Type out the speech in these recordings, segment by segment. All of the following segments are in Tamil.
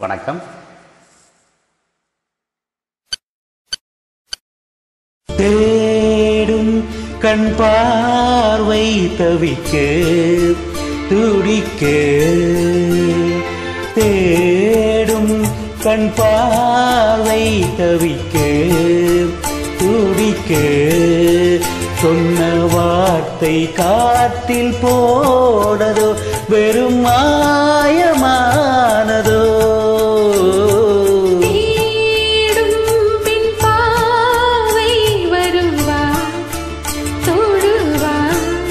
வணக்கம் தேடும் கண் பார்வை தவிக்க துடிக்க தேடும் கண் பார்வை தவிக்க துடிக்க சொன்ன வார்த்தை காட்டில் போனதோ வெறும் மாயமானதோ தேடும் பின் பாவை வருவா தொடுவா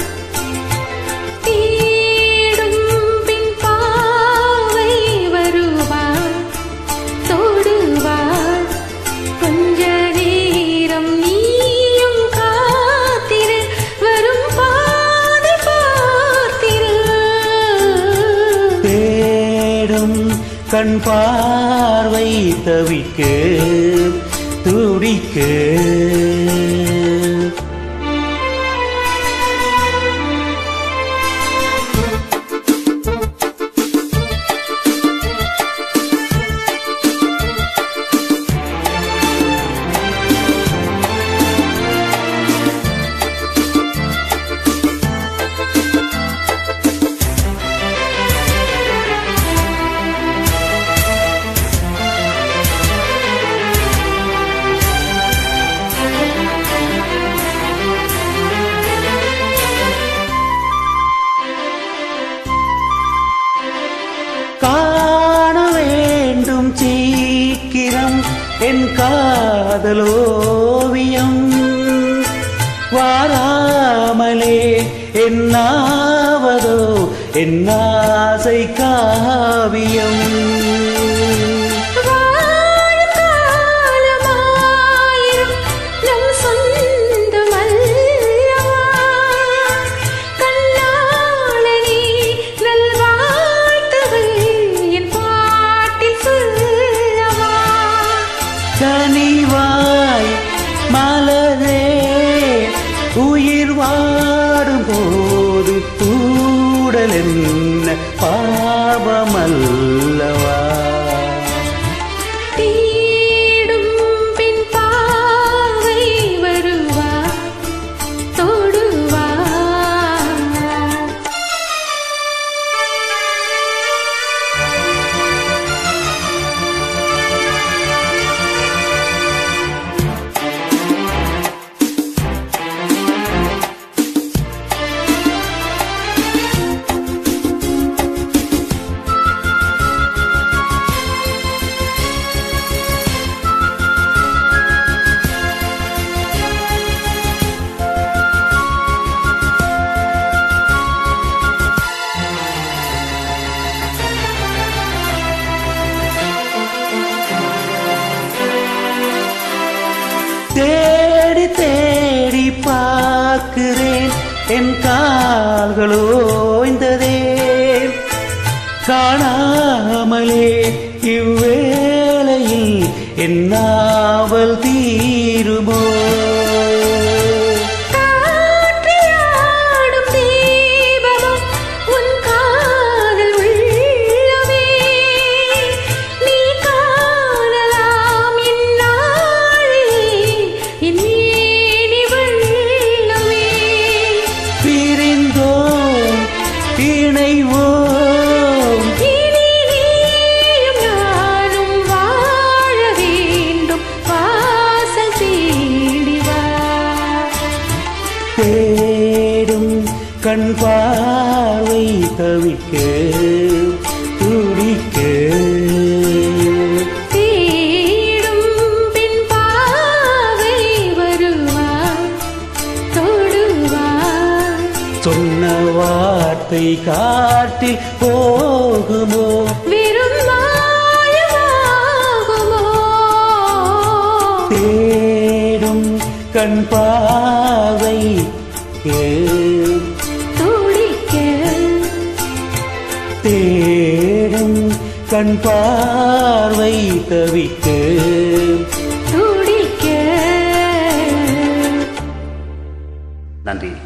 தேடும் பின் பாவை வருவா தொடுவா கொஞ்ச நேரம் நீயும் காத்திரு வரும் பாதை பார்த்திரு தேடும் கண் பார்வை தவிக்க துடிக்க காண வேண்டும் சீக்கிரம் என் காதலோவியம் வாராமலே என்னாவதோ என் ஆசை காவியம் வாழும் காலமாயிரம் நம் சொந்தமல்லவா? கண்ணாளனே நல்வாழ்த்துகள் என் பாட்டில் சொல்லவா? கனிவாய் மலரே உயிர் வாடும் போது கூடல் என்ன பாவமல்லவா தேடும் பின் பாவை வருவா தொடுவா தேடி தேடி பார்க்கிறேன் என் கால்கள் ஓய்ந்ததே காணாமலே இவ்வேளையில் என் நாவல் தீருமோ காற்றிலாடும் தீபமும் உன் காதல் உள்ளமே நீ காணலாம் இந்நாளிலே என் மேனி வெள்ளமே பிரிந்தோம் இணைவோம் இனி நீயும் நானும் வாழ வேண்டும் வாசல் தேடி வா தேடும் கண் பார்வை தவிக்க துடிக்க தேடும் பின் பாவை வருவா தொடுவா சொன்ன வார்த்தை காட்டில் போகுமோ வெறும் மாயமாகுமோ தேடும் கண் பார்வை துடிக்க தேடும் கண் பார்வை தவிக்க துடிக்க நன்றி